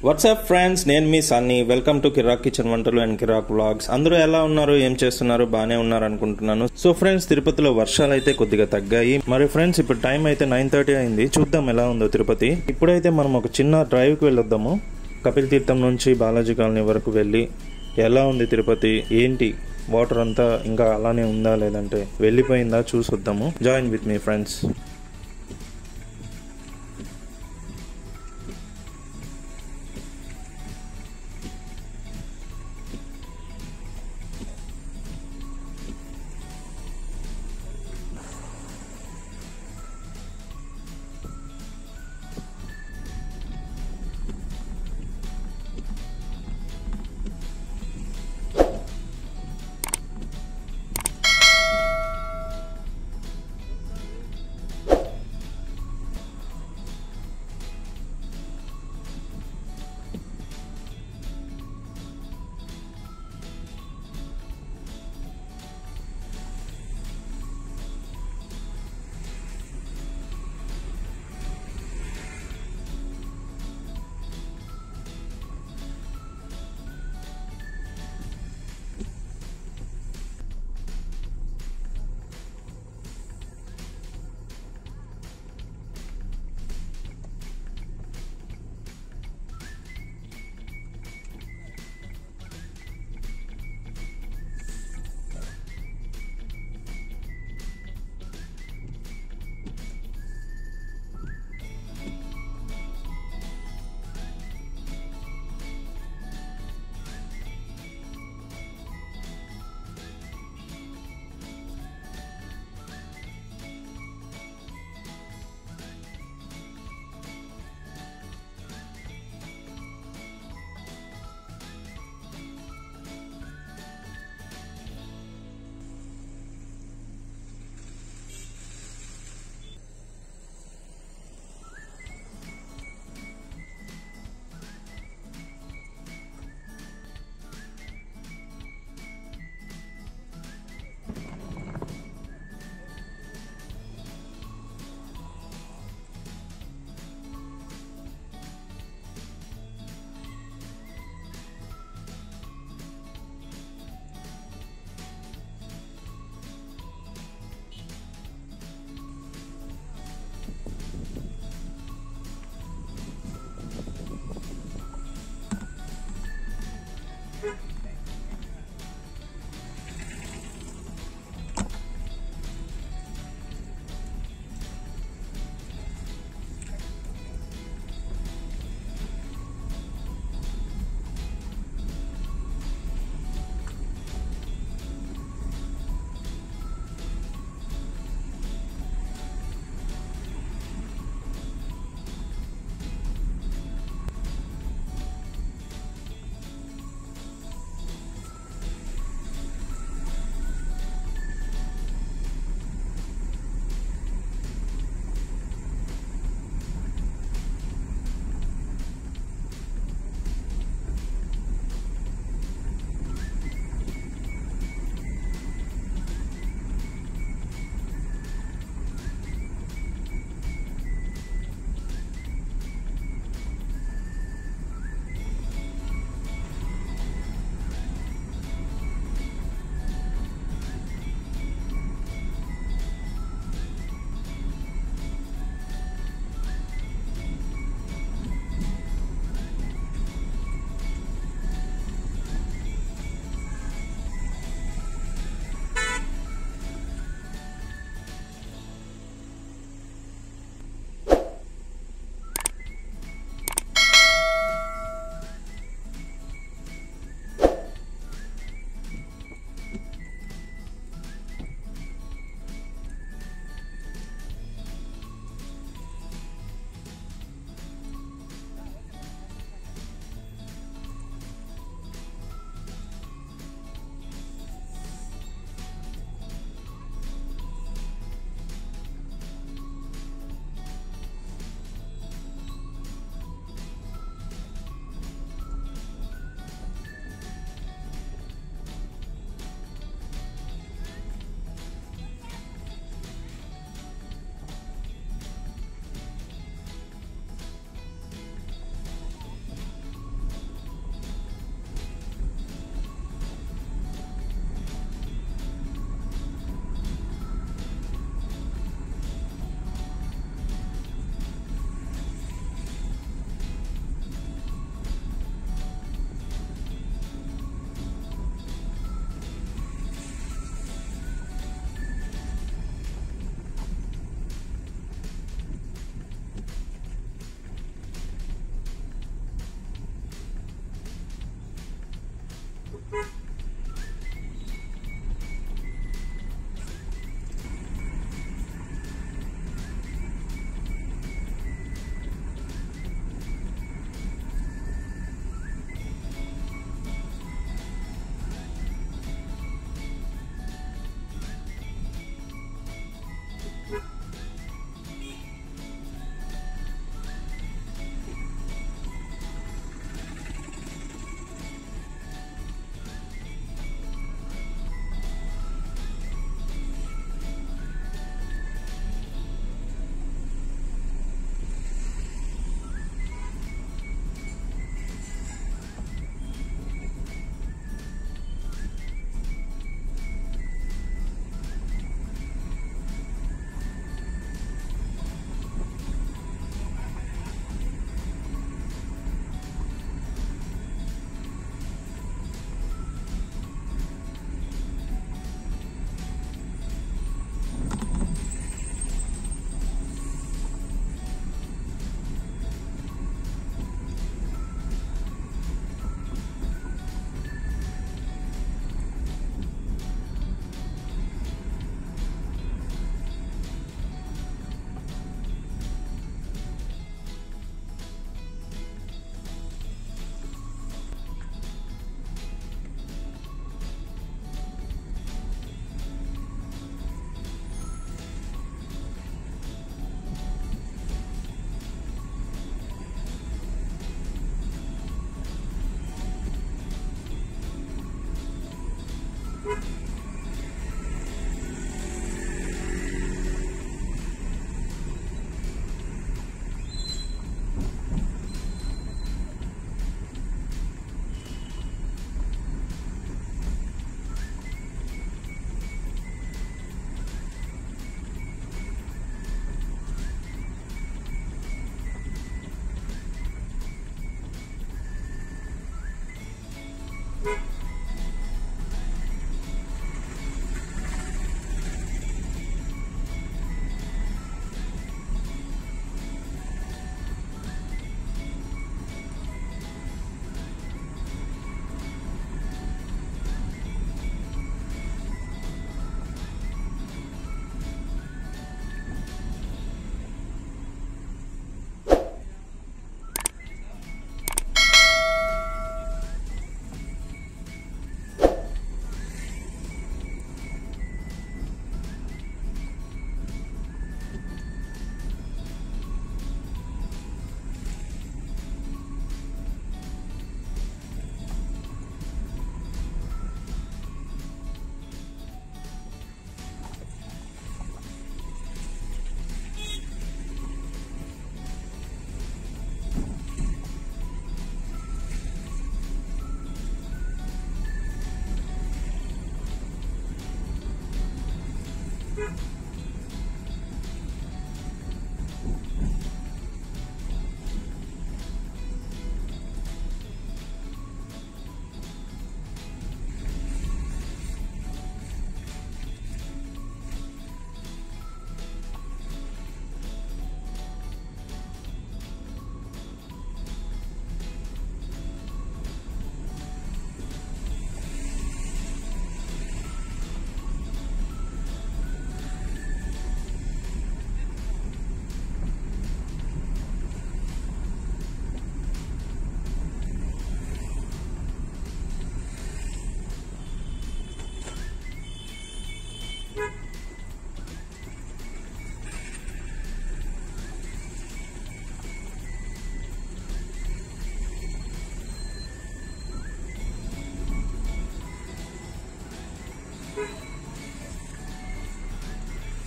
WhatsApp friends నేను మీ Sunny welcome to Kirrak kitchen వంటలు అండ్ కిరాక్ వ్లాగ్స్ అందరూ ఎలా ఉన్నారు ఏం చేస్తున్నారు బాగానే ఉన్నారు అనుకుంటున్నాను సో ఫ్రెండ్స్ తిరుపతిలో వర్షాలు అయితే కొద్దిగా తగ్గాయి మరి ఫ్రెండ్స్ ఇప్పుడు టైం అయితే నైన్ థర్టీ అయింది చూద్దాం ఎలా ఉందో తిరుపతి ఇప్పుడైతే మనం ఒక చిన్న డ్రైవ్కి వెళ్ళొద్దాము కపిల్ తీర్థం నుంచి బాలాజీ కాలనీ వరకు వెళ్ళి ఎలా ఉంది తిరుపతి ఏంటి వాటర్ అంతా ఇంకా అలానే ఉందా లేదంటే వెళ్ళిపోయిందా చూసొద్దాము జాయిన్ విత్ మీ ఫ్రెండ్స్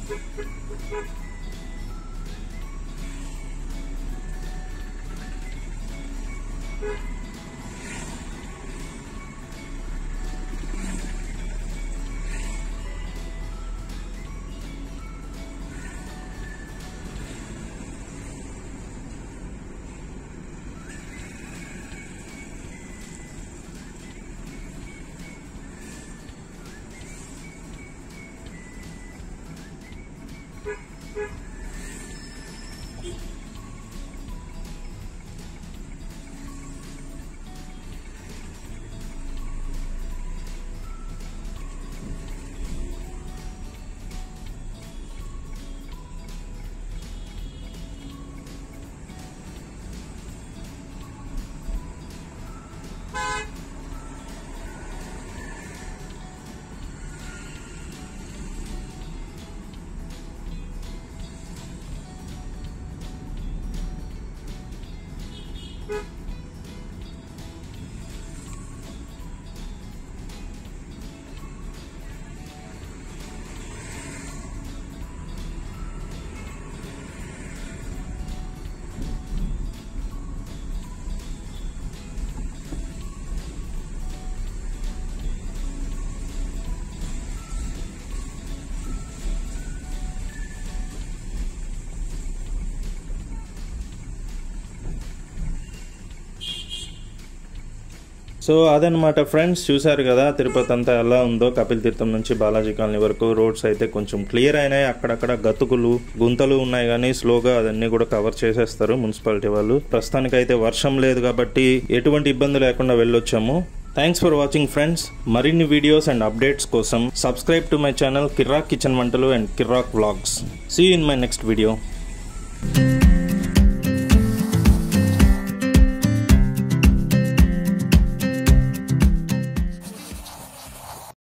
సో అదనమాట ఫ్రెండ్స్ చూశారు కదా తిరుపతి అంతా ఎలా ఉందో కపిల్ తీర్థం నుంచి బాలాజీ కాలనీ వరకు రోడ్స్ అయితే కొంచెం క్లియర్ అయినాయి అక్కడక్కడ గతుకులు గుంతలు ఉన్నాయి కానీ స్లోగా అదన్నీ కూడా కవర్ చేసేస్తారు మున్సిపాలిటీ వాళ్ళు ప్రస్తుతానికైతే వర్షం లేదు కాబట్టి ఎటువంటి ఇబ్బంది లేకుండా వెళ్ళొచ్చాము థ్యాంక్స్ ఫర్ వాచింగ్ ఫ్రెండ్స్ మరిన్ని వీడియోస్ అండ్ అప్డేట్స్ కోసం subscribe to my channel Kirrak kitchen వంటలు and Kirrak vlogs see in my next video